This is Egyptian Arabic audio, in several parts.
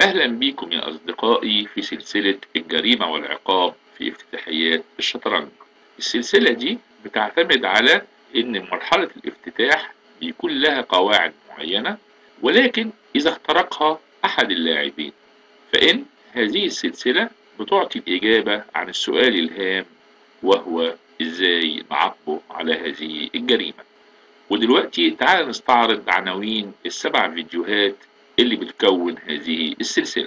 أهلا بكم يا أصدقائي في سلسلة الجريمة والعقاب في افتتاحيات الشطرنج السلسلة دي بتعتمد على إن مرحلة الافتتاح بيكون لها قواعد معينة ولكن إذا اخترقها أحد اللاعبين فإن هذه السلسلة بتعطي الإجابة عن السؤال الهام وهو إزاي نعاقبه على هذه الجريمة ودلوقتي تعال نستعرض عناوين السبع فيديوهات اللي بتكون هذه السلسلة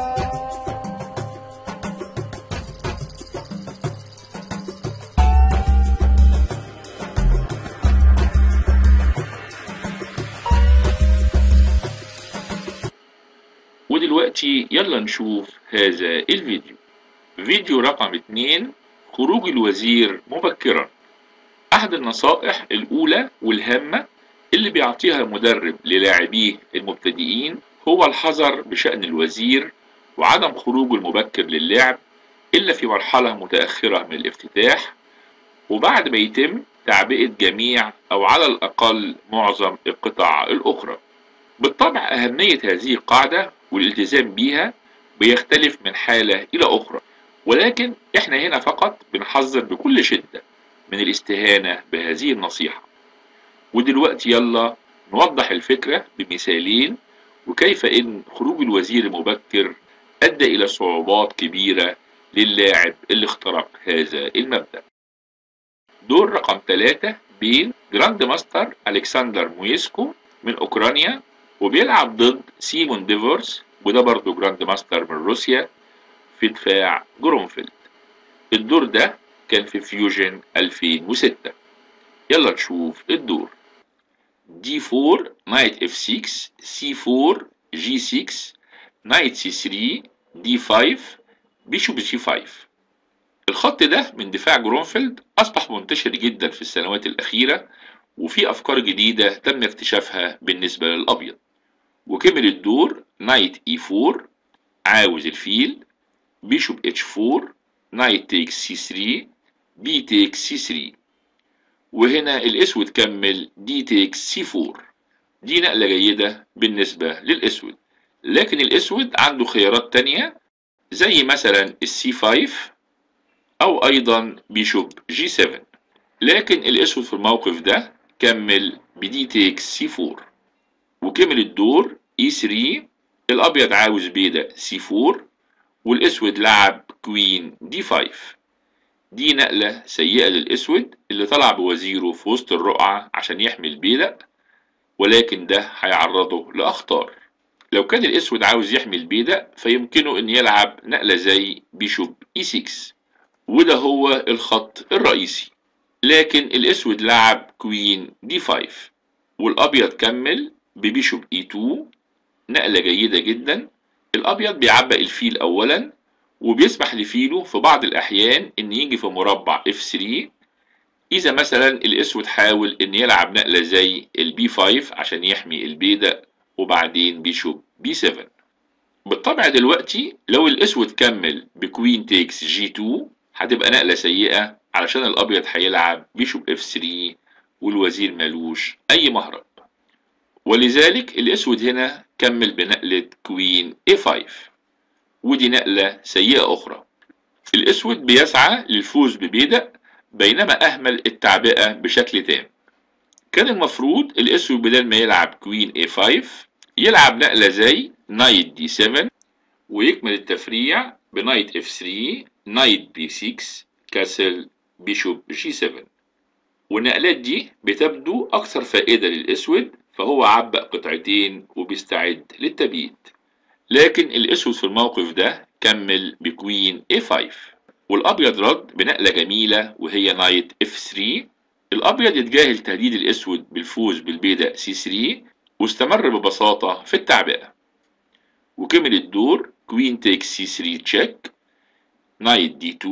ودلوقتي يلا نشوف هذا الفيديو فيديو رقم اتنين خروج الوزير مبكرا أحد النصائح الأولى والهامة اللي بيعطيها المدرب للاعبيه المبتدئين هو الحذر بشأن الوزير وعدم خروجه المبكر للعب إلا في مرحلة متأخرة من الافتتاح وبعد ما يتم تعبئة جميع أو على الأقل معظم القطع الأخرى بالطبع أهمية هذه القاعدة والالتزام بيها بيختلف من حالة إلى أخرى ولكن إحنا هنا فقط بنحذر بكل شدة من الاستهانة بهذه النصيحة ودلوقتي يلا نوضح الفكرة بمثالين وكيف إن خروج الوزير المبكر أدى إلى صعوبات كبيرة للاعب اللي اخترق هذا المبدأ دور رقم ثلاثة بين جراند ماستر ألكسندر مويسكو من أوكرانيا وبيلعب ضد سيمون ديفورس وده برضه جراند ماستر من روسيا في دفاع جرونفيلد الدور ده كان في فيوجن 2006 يلا نشوف الدور دي 4 نايت اف 6 سي 4 جي 6 نايت سي 3 دي 5 بيشوب جي 5 الخط ده من دفاع جرونفيلد أصبح منتشر جدا في السنوات الأخيرة وفي أفكار جديدة تم اكتشافها بالنسبة للأبيض وكمل الدور نايت اي 4 عاوز الفيل بيشوب اتش 4 نايت تيك سي 3 بي تيك سي 3 وهنا الاسود كمل دي تيك سي 4 دي نقلة جيدة بالنسبة للاسود لكن الاسود عنده خيارات تانية زي مثلا السي 5 او ايضا بيشوب جي 7 لكن الاسود في الموقف ده كمل بدي تيك سي 4 وكمل الدور اي 3 الابيض عاوز بيدا سي 4 والاسود لعب كوين دي 5 دي نقلة سيئة للاسود اللي طلع بوزيره في وسط الرقعة عشان يحمي البيدق ولكن ده هيعرضه لاخطار لو كان الاسود عاوز يحمي البيدق فيمكنه ان يلعب نقلة زي بيشوب اي 6 وده هو الخط الرئيسي لكن الاسود لعب كوين دي 5 والابيض كمل ببيشوب اي 2 نقلة جيدة جدا الابيض بيعبق الفيل اولا وبيسمح لفيله في بعض الاحيان ان يجي في مربع اف 3 اذا مثلا الاسود حاول ان يلعب نقلة زي البي 5 عشان يحمي البيدق وبعدين بيشوب بي 7 بالطبع دلوقتي لو الاسود كمل بكوين تيكس جي 2 هتبقى نقلة سيئة علشان الابيض هيلعب بيشوب اف 3 والوزير ملوش اي مهرب ولذلك الاسود هنا كمل بنقلة كوين A5 ودي نقلة سيئة أخرى الأسود بيسعى للفوز ببيدق بينما أهمل التعبئة بشكل تام كان المفروض الأسود بدل ما يلعب كوين A5 يلعب نقلة زي نايت D7 ويكمل التفريع بنايت F3 نايت B6 كاسل بيشوب G7 والنقلات دي بتبدو أكثر فائدة للأسود فهو عبق قطعتين وبيستعد للتبييت لكن الاسود في الموقف ده كمل بكوين A5 والابيض رد بنقلة جميلة وهي نايت F3 الابيض يتجاهل تهديد الاسود بالفوز بالبيدق C3 واستمر ببساطة في التعبئة وكمل الدور كوين تيك C3 تشيك نايت D2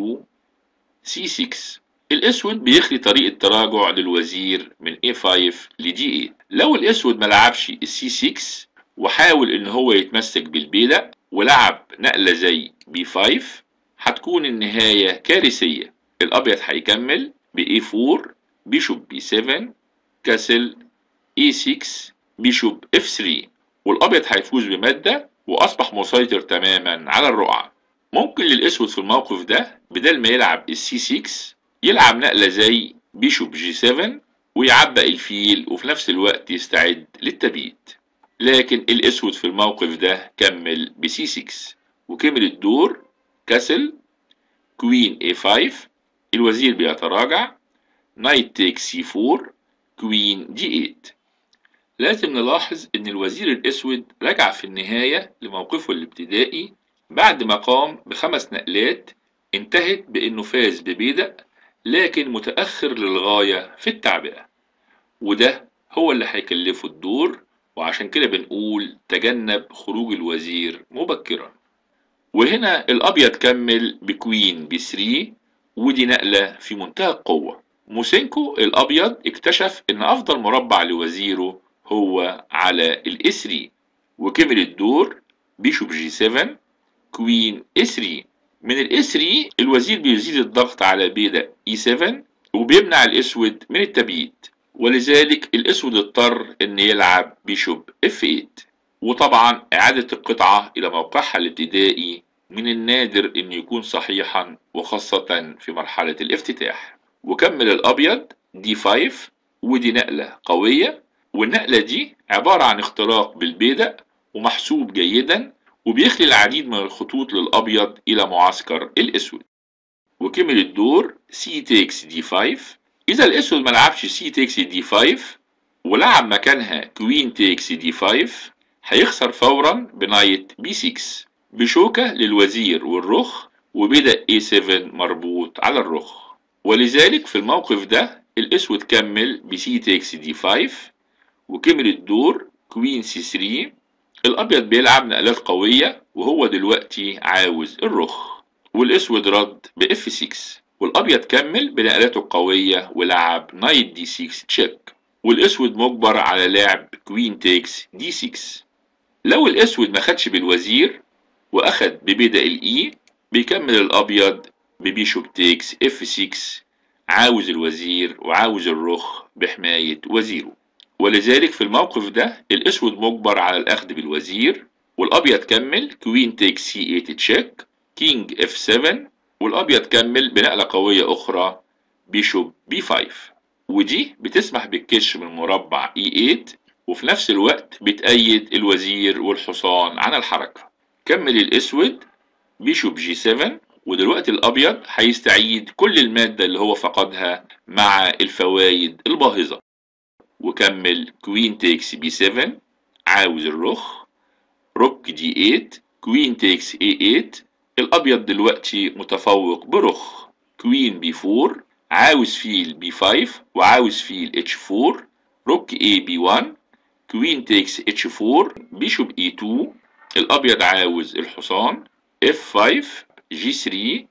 C6 الاسود بيخلي طريق التراجع للوزير من A5 ل D8 لو الاسود ما لعبش السي 6 وحاول ان هو يتمسك بالبيدق ولعب نقلة زي B5 هتكون النهاية كارثية الابيض هيكمل ب A4 بيشوب B7 كاسل A6 بيشوب F3 والابيض هيفوز بمادة وأصبح مسيطر تماما على الرقعة ممكن للأسود في الموقف ده بدل ما يلعب السي 6 يلعب نقلة زي بيشوب جي 7 ويعبق الفيل وفي نفس الوقت يستعد للتبييت لكن الأسود في الموقف ده كمل بسي 6 وكمل الدور كسل كوين اي 5 الوزير بيتراجع نايت تيك سي 4 كوين دي 8 لازم نلاحظ ان الوزير الاسود رجع في النهاية لموقفه الابتدائي بعد ما قام بخمس نقلات انتهت بانه فاز ببيدق لكن متأخر للغاية في التعبئة وده هو اللي هيكلفه الدور وعشان كده بنقول تجنب خروج الوزير مبكرا وهنا الابيض كمل بكوين ب 3 ودي نقلة في منتهى القوة موسينكو الابيض اكتشف ان افضل مربع لوزيره هو على الاي 3 وكمل الدور بيشوب جي 7 كوين اي 3 من الاي 3 الوزير بيزيد الضغط على بيدا اي 7 وبيمنع الاسود من التبييت ولذلك الاسود اضطر ان يلعب بيشوب اف 8 وطبعا اعادة القطعة الى موقعها الابتدائي من النادر ان يكون صحيحا وخاصة في مرحلة الافتتاح وكمل الابيض دي 5 ودي نقلة قوية والنقلة دي عبارة عن اختراق بالبيدق ومحسوب جيدا وبيخلي العديد من الخطوط للأبيض إلى معسكر الأسود وكمل الدور سي تيكس دي 5 إذا الأسود ما لعبش سي تيكس دي 5 ولعب مكانها كوين تيكس دي 5 هيخسر فورا بنايت بي 6 بشوكة للوزير والرخ وبدأ اي 7 مربوط على الرخ ولذلك في الموقف ده الأسود كمل بسي تيكس دي 5 وكمل الدور كوين سي 3 الابيض بيلعب نقلات قوية وهو دلوقتي عاوز الرخ والاسود رد باف 6 والابيض كمل بنقلاته القوية ولعب نايت دي 6 تشيك والاسود مجبر على لعب كوين تيكس دي 6 لو الاسود ما خدش بالوزير واخد ببدأ الاي بيكمل الابيض ببيشوب تيكس اف 6 عاوز الوزير وعاوز الرخ بحماية وزيره ولذلك في الموقف ده الاسود مجبر على الاخذ بالوزير والابيض كمل كوين تيك سي 8 تشيك كينج اف 7 والابيض كمل بنقله قويه اخرى بيشوب بي 5 ودي بتسمح بالكش من مربع اي 8 وفي نفس الوقت بتأيد الوزير والحصان عن الحركه كمل الاسود بيشوب جي 7 ودلوقتي الابيض هيستعيد كل الماده اللي هو فقدها مع الفوائد الباهظه وكمل كوين تيكس بي 7 عاوز الرخ روك دي 8 كوين تيكس اي 8 الابيض دلوقتي متفوق برخ كوين بي 4 عاوز فيل بي 5 وعاوز فيل اتش 4 روك اي بي 1 كوين تيكس اتش 4 بيشوب اي 2 الابيض عاوز الحصان اف 5 جي 3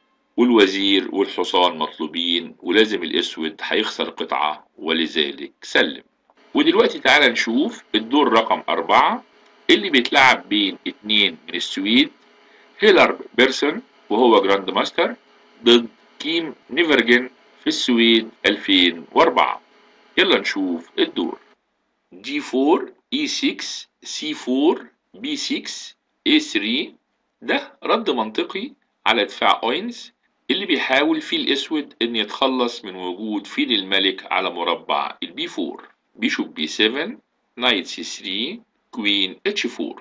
والوزير والحصان مطلوبين ولازم الاسود هيخسر قطعة ولذلك سلم ودلوقتي تعالى نشوف الدور رقم أربعة اللي بيتلعب بين اتنين من السويد هيلر بيرسون وهو جراند ماستر ضد كيم نيفرجن في السويد 2004 يلا نشوف الدور دي 4 اي 6 سي 4 بي 6 اي 3 ده رد منطقي على دفاع اوينز اللي بيحاول فيه الاسود ان يتخلص من وجود فيل الملك على مربع البي 4 بيشوب بي 7 نايت سي 3 كوين اتش 4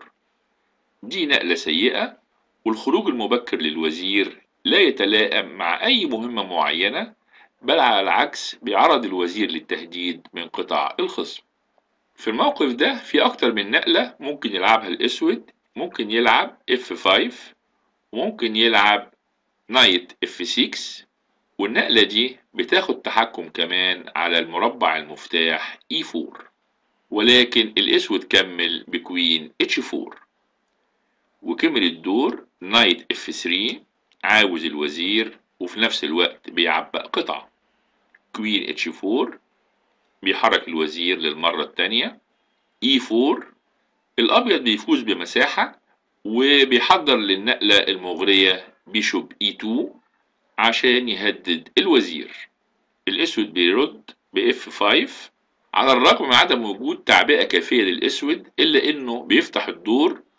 دي نقلة سيئة والخروج المبكر للوزير لا يتلائم مع اي مهمة معينة بل على العكس بيعرض الوزير للتهديد من قطع الخصم في الموقف ده في اكتر من نقلة ممكن يلعبها الاسود ممكن يلعب F5 وممكن يلعب نايت F6 والنقلة دي بتاخد تحكم كمان على المربع المفتاح E4 ولكن الاسود كمل بكوين H4 وكمل الدور نايت F3 عاوز الوزير وفي نفس الوقت بيعبق قطعة كوين H4 بيحرك الوزير للمرة التانية E4 الأبيض بيفوز بمساحة وبيحضر للنقلة المغرية بيشوب E2 عشان يهدد الوزير الأسود بيرد ب F5 على الرغم من عدم وجود تعبئة كافية للأسود إلا إنه بيفتح الدور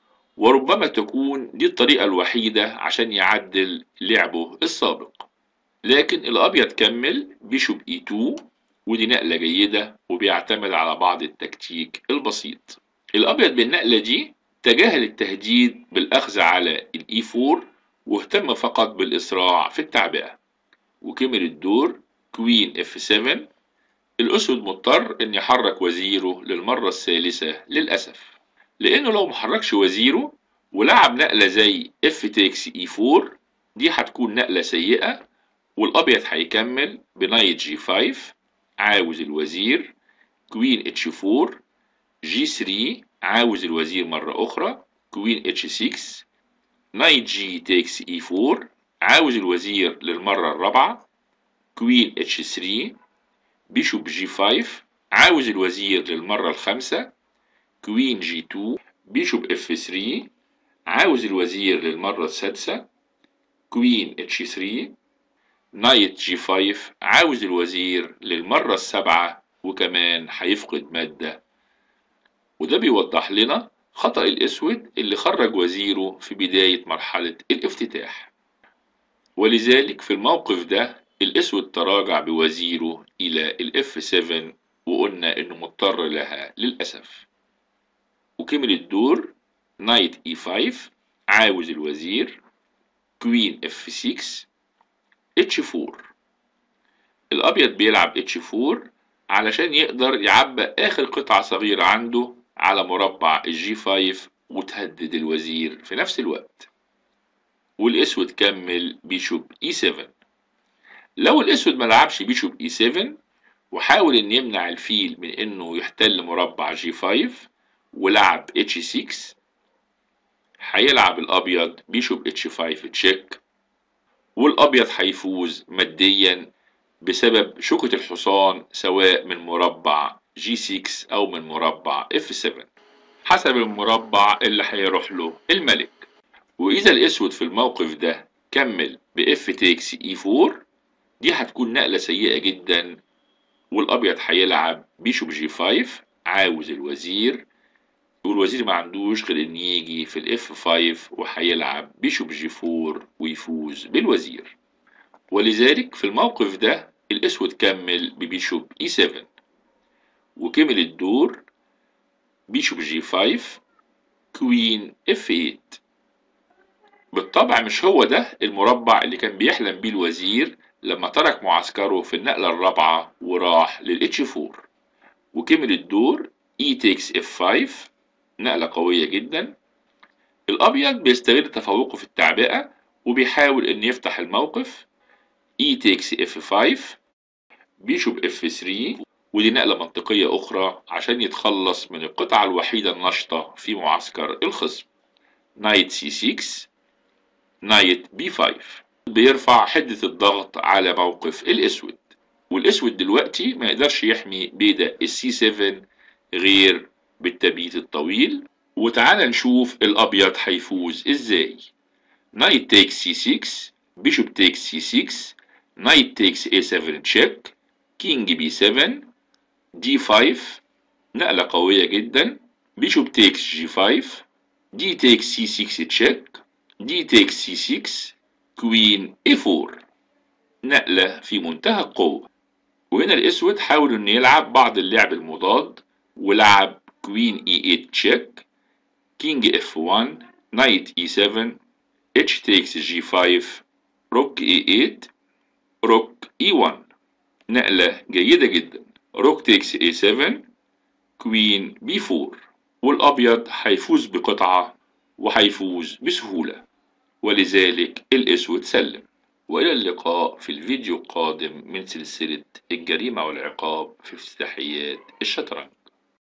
وربما تكون دي الطريقة الوحيدة عشان يعدل لعبه السابق لكن الأبيض كمل بيشوب اي 2 ودي نقلة جيدة وبيعتمد على بعض التكتيك البسيط الأبيض بالنقلة دي تجاهل التهديد بالأخذ على الاي 4 واهتم فقط بالإسراع في التعبئة وكمل الدور كوين اف 7 الأسود مضطر إن يحرك وزيره للمرة الثالثة للأسف لأنه لو محركش وزيره ولعب نقلة زي اف تيكس اي 4 دي هتكون نقلة سيئة والأبيض هيكمل بنايت جي 5 عاوز الوزير كوين اتش 4 جي 3 عاوز الوزير مرة أخرى كوين اتش 6 نايت جي تيكس اي 4 عاوز الوزير للمرة الرابعة كوين اتش 3 بيشوب جي 5 عاوز الوزير للمرة الخامسة كوين جي 2 بيشوب اف 3 عاوز الوزير للمرة السادسة كوين اتش 3 نايت جي 5 عاوز الوزير للمرة السابعة وكمان هيفقد مادة وده بيوضح لنا خطأ الأسود اللي خرج وزيره في بداية مرحلة الافتتاح ولذلك في الموقف ده الأسود تراجع بوزيره إلى الاف 7 وقلنا إنه مضطر لها للأسف وكمل الدور نايت اي 5 عاوز الوزير كوين اف 6 اتش 4 الأبيض بيلعب اتش 4 علشان يقدر يعبى آخر قطعة صغيرة عنده على مربع الجي 5 وتهدد الوزير في نفس الوقت والاسود كمل بيشوب اي 7 لو الاسود ما لعبش بيشوب اي 7 وحاول ان يمنع الفيل من انه يحتل مربع جي 5 ولعب اتش 6 هيلعب الابيض بيشوب اتش 5 تشيك والابيض هيفوز ماديا بسبب شوكة الحصان سواء من مربع جي 6 او من مربع اف 7 حسب المربع اللي هيروح له الملك واذا الاسود في الموقف ده كمل باف تيكس اي 4 دي هتكون نقلة سيئة جدا والابيض هيلعب بيشوب جي 5 عاوز الوزير والوزير ما عندوش غير ان يجي في الاف 5 وهيلعب بيشوب جي 4 ويفوز بالوزير ولذلك في الموقف ده الاسود كمل ببيشوب اي 7 وكمل الدور بيشوب جي 5 كوين اف 8 بالطبع مش هو ده المربع اللي كان بيحلم بيه الوزير لما ترك معسكره في النقلة الرابعة وراح للاتش 4 وكمل الدور اي تيكس اف 5 نقلة قوية جدا الأبيض بيستغل تفوقه في التعبئة وبيحاول إن يفتح الموقف اي تيكس اف 5 بيشوب اف 3 ودي نقلة منطقية أخرى عشان يتخلص من القطعة الوحيدة النشطة في معسكر الخصم نايت سي 6 نايت بي 5 بيرفع حدة الضغط على موقف الأسود والأسود دلوقتي ما يقدرش يحمي بيدا السي 7 غير بالتبييت الطويل وتعالى نشوف الأبيض هيفوز إزاي نايت تيكس سي 6 بيشوب تيكس سي 6 نايت تيكس اي 7 تشيك كينج بي 7 دي 5 نقلة قوية جدا بيشوب تيكس جي 5 دي تيكس سي 6 تشيك دي تيكس سي 6 كوين اي 4 نقلة في منتهى القوة وهنا الاسود حاول انه يلعب بعض اللعب المضاد ولعب كوين اي 8 تشيك كينج اف 1 نايت اي 7 اتش تيكس جي 5 روك اي 8 روك اي 1 نقلة جيدة جدا روك تيكس اي 7 كوين بي 4 والابيض هيفوز بقطعة وهيفوز بسهولة ولذلك الاسود سلم والى اللقاء في الفيديو القادم من سلسلة الجريمة والعقاب في افتتاحيات الشطرنج